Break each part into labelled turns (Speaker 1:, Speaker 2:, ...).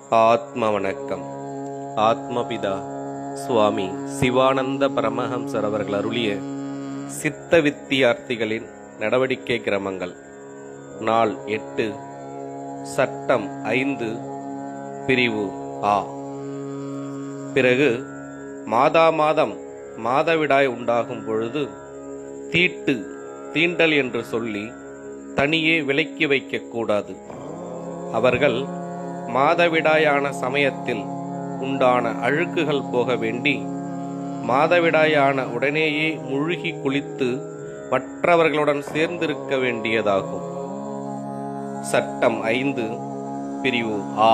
Speaker 1: ஆத்ம வணக்கம் ஆத்மபிதா சுவாமி சிவானந்த பரமஹம்சர் அவர்கள் அருளிய சித்த வித்தியார்த்திகளின் நடவடிக்கை கிரமங்கள் நாள் எட்டு சட்டம் ஐந்து பிரிவு ஆ பிறகு மாதா மாதம் மாதவிடாய் உண்டாகும் பொழுது தீட்டு தீண்டல் என்று சொல்லி தனியே விலக்கி வைக்கக்கூடாது அவர்கள் மாதவிடாயான சமயத்தில் உண்டான அழுக்குகள் போக வேண்டி மாதவிடாயான உடனேயே முழுகி குளித்து மற்றவர்களுடன் சேர்ந்திருக்க வேண்டியதாகும் சட்டம் ஐந்து பிரிவு ஆ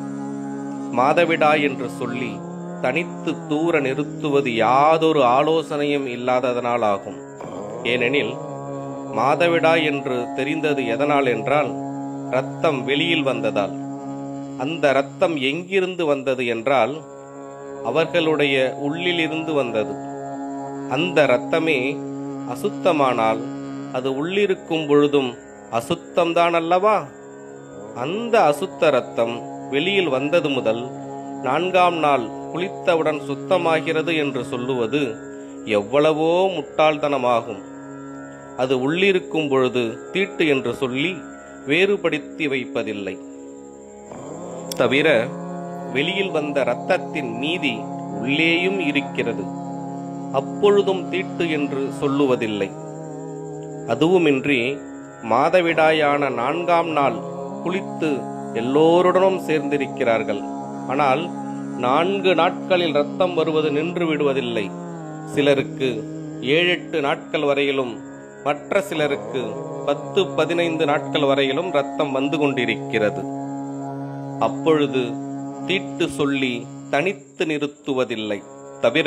Speaker 1: மாதவிடாய் என்று சொல்லி தனித்து தூர நிறுத்துவது யாதொரு ஆலோசனையும் இல்லாததனால் ஆகும் ஏனெனில் மாதவிடாய் என்று தெரிந்தது எதனால் என்றால் இரத்தம் வெளியில் வந்ததால் அந்த இரத்தம் எங்கிருந்து வந்தது என்றால் அவர்களுடைய உள்ளிலிருந்து வந்தது அந்த இரத்தமே அசுத்தமானால் அது உள்ளிருக்கும் பொழுதும் அசுத்தம்தான் அல்லவா அந்த அசுத்த இரத்தம் வெளியில் வந்தது முதல் நான்காம் நாள் குளித்தவுடன் சுத்தமாகிறது என்று சொல்லுவது எவ்வளவோ முட்டாள்தனமாகும் அது உள்ளிருக்கும் பொழுது தீட்டு என்று சொல்லி வேறுபடுத்தி வைப்பதில்லை தவிர வெளியில் வந்த இரத்தத்தின் மீதி உள்ளேயும் இருக்கிறது அப்பொழுதும் தீட்டு என்று சொல்லுவதில்லை அதுவுமின்றி மாதவிடாயான நான்காம் நாள் குளித்து எல்லோருடனும் சேர்ந்திருக்கிறார்கள் ஆனால் நான்கு நாட்களில் ரத்தம் வருவது நின்று விடுவதில்லை சிலருக்கு ஏழெட்டு நாட்கள் வரையிலும் மற்ற சிலருக்கு பத்து பதினைந்து நாட்கள் வரையிலும் ரத்தம் வந்து கொண்டிருக்கிறது அப்பொழுது தீட்டு சொல்லி தனித்து நிறுத்துவதில்லை தவிர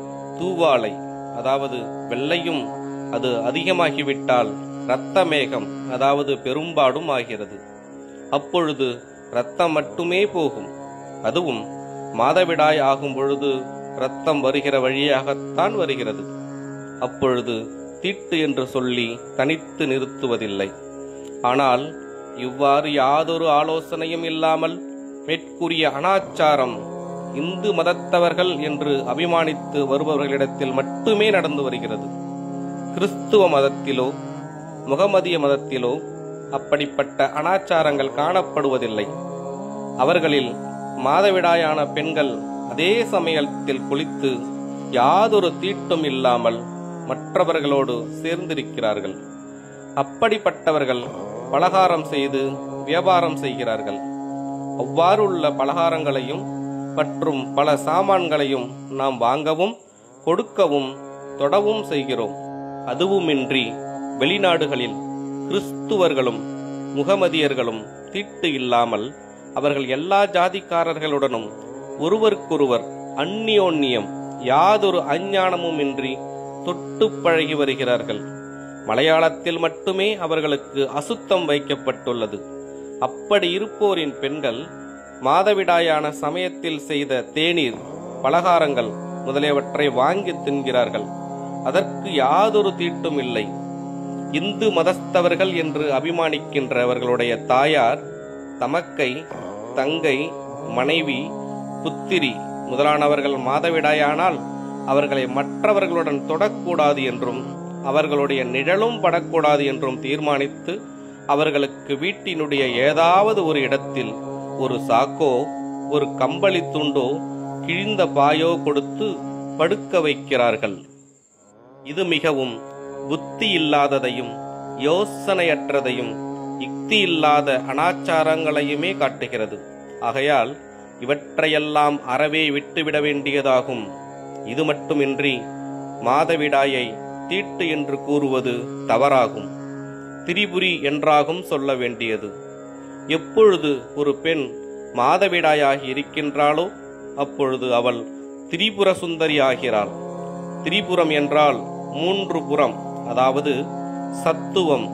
Speaker 1: தூவாலை அதாவது வெள்ளையும் அது அதிகமாகிவிட்டால் இரத்த மேகம் அதாவது பெரும்பாடும் ஆகிறது அப்பொழுது இரத்தம் மட்டுமே போகும் அதுவும் மாதவிடாய் ஆகும் பொழுது இரத்தம் வருகிற வழியாகத்தான் வருகிறது அப்பொழுது தீட்டு என்று சொல்லி தனித்து நிறுத்துவதில்லை ஆனால் இவ்வாறு யாதொரு ஆலோசனையும் இல்லாமல் மேற்கூறிய அனாச்சாரம் இந்து மதத்தவர்கள் என்று அபிமானித்து வருபவர்களிடத்தில் மட்டுமே நடந்து வருகிறது கிறிஸ்துவ மதத்திலோ முகமதிய மதத்திலோ அப்படிப்பட்ட அனாச்சாரங்கள் காணப்படுவதில்லை அவர்களில் மாதவிடாயான பெண்கள் அதே சமயத்தில் குளித்து யாதொரு தீட்டும் இல்லாமல் மற்றவர்களோடு சேர்ந்திருக்கிறார்கள் அப்படிப்பட்டவர்கள் பலகாரம் செய்து வியாபாரம் செய்கிறார்கள் அவ்வாறுள்ள பலகாரங்களையும் மற்றும் பல சாமான்களையும் நாம் வாங்கவும் கொடுக்கவும் தொடவும் செய்கிறோம் அதுவுமின்றி வெளிநாடுகளில் கிறிஸ்துவர்களும் முகமதியர்களும் தீட்டு இல்லாமல் அவர்கள் எல்லா ஜாதிக்காரர்களுடனும் ஒருவருக்கொருவர் அந்நியோன்னியம் யாதொரு அஞ்ஞானமும் இன்றி தொட்டு பழகி வருகிறார்கள் மலையாளத்தில் மட்டுமே அவர்களுக்கு அசுத்தம் வைக்கப்பட்டுள்ளது அப்படி இருப்போரின் பெண்கள் மாதவிடாயான சமயத்தில் செய்த தேநீர் பலகாரங்கள் முதலியவற்றை வாங்கி தின்கிறார்கள் அதற்கு யாதொரு தீட்டும் இல்லை இந்து மதஸ்தவர்கள் என்று அபிமானிக்கின்ற அவர்களுடைய தாயார் தமக்கை தங்கை மனைவி புத்திரி முதலானவர்கள் மாதவிடாயானால் அவர்களை மற்றவர்களுடன் தொடக்கூடாது என்றும் அவர்களுடைய நிழலும் படக்கூடாது என்றும் தீர்மானித்து அவர்களுக்கு வீட்டினுடைய ஏதாவது ஒரு இடத்தில் ஒரு சாக்கோ ஒரு கம்பளி துண்டோ கிழிந்த பாயோ கொடுத்து படுக்க வைக்கிறார்கள் இது மிகவும் புத்தி இல்லாததையும் யோசனையற்றதையும் யுக்தி இல்லாத அனாச்சாரங்களையுமே காட்டுகிறது ஆகையால் இவற்றையெல்லாம் அறவே விட்டுவிட வேண்டியதாகும் இது மட்டுமின்றி மாதவிடாயை தீட்டு என்று கூறுவது தவறாகும் திரிபுரி என்றாகும் சொல்ல வேண்டியது எப்பொழுது ஒரு பெண் மாதவிடாயாகி இருக்கின்றாளோ அப்பொழுது அவள் திரிபுர சுந்தரி ஆகிறாள் திரிபுரம் என்றால் மூன்று புறம் அதாவது சத்துவம்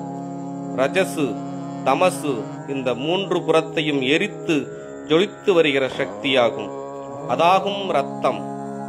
Speaker 1: ரஜசு தமசு இந்த மூன்று புறத்தையும் எரித்து ஜொலித்து வருகிற சக்தியாகும் அதாகும் ரத்தம்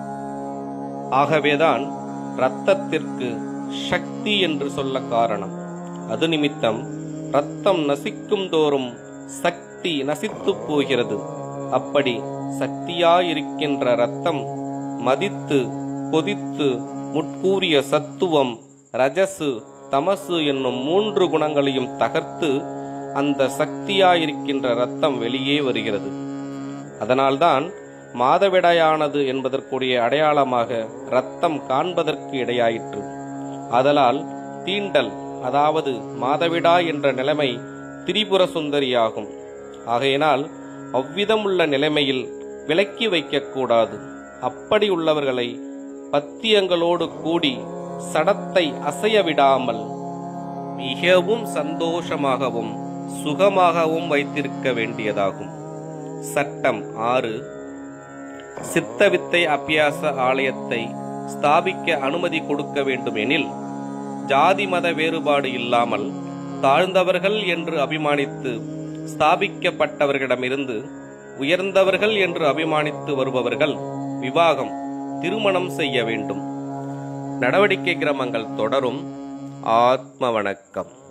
Speaker 1: ஆகவேதான் இரத்தத்திற்கு சக்தி என்று சொல்ல காரணம் அது நிமித்தம் ரத்தம் நசிக்கும் தோறும் சக்தி நசித்துப் போகிறது அப்படி சக்தியாயிருக்கின்ற ரத்தம் மதித்து கொதித்து முட்கூறிய சத்துவம் ரஜசு தமசு என்னும் மூன்று குணங்களையும் தகர்த்து அந்த சக்தியாயிருக்கின்ற ரத்தம் வெளியே வருகிறது அதனால்தான் மாதவிடாயானது என்பதற்குரிய அடையாளமாக ரத்தம் காண்பதற்கு இடையாயிற்று அதலால் தீண்டல் அதாவது மாதவிடா என்ற நிலைமை திரிபுர சுந்தரியாகும் ஆகையினால் அவ்விதமுள்ள நிலைமையில் விலக்கி வைக்கக்கூடாது அப்படி உள்ளவர்களை பத்தியங்களோடு கூடி சடத்தை அசைய விடாமல் மிகவும் சந்தோஷமாகவும் சுகமாகவும் வைத்திருக்க வேண்டியதாகும் சட்டம் ஆறு சித்தவித்தை அபியாச ஆலயத்தை ஸ்தாபிக்க அனுமதி கொடுக்க வேண்டும் எனில் ஜாதி மத வேறுபாடு இல்லாமல் தாழ்ந்தவர்கள் என்று அபிமானித்து ஸ்தாபிக்கப்பட்டவர்களிடமிருந்து உயர்ந்தவர்கள் என்று அபிமானித்து வருபவர்கள் விவாகம் திருமணம் செய்ய வேண்டும் நடவடிக்கை கிரமங்கள் தொடரும் ஆத்ம வணக்கம்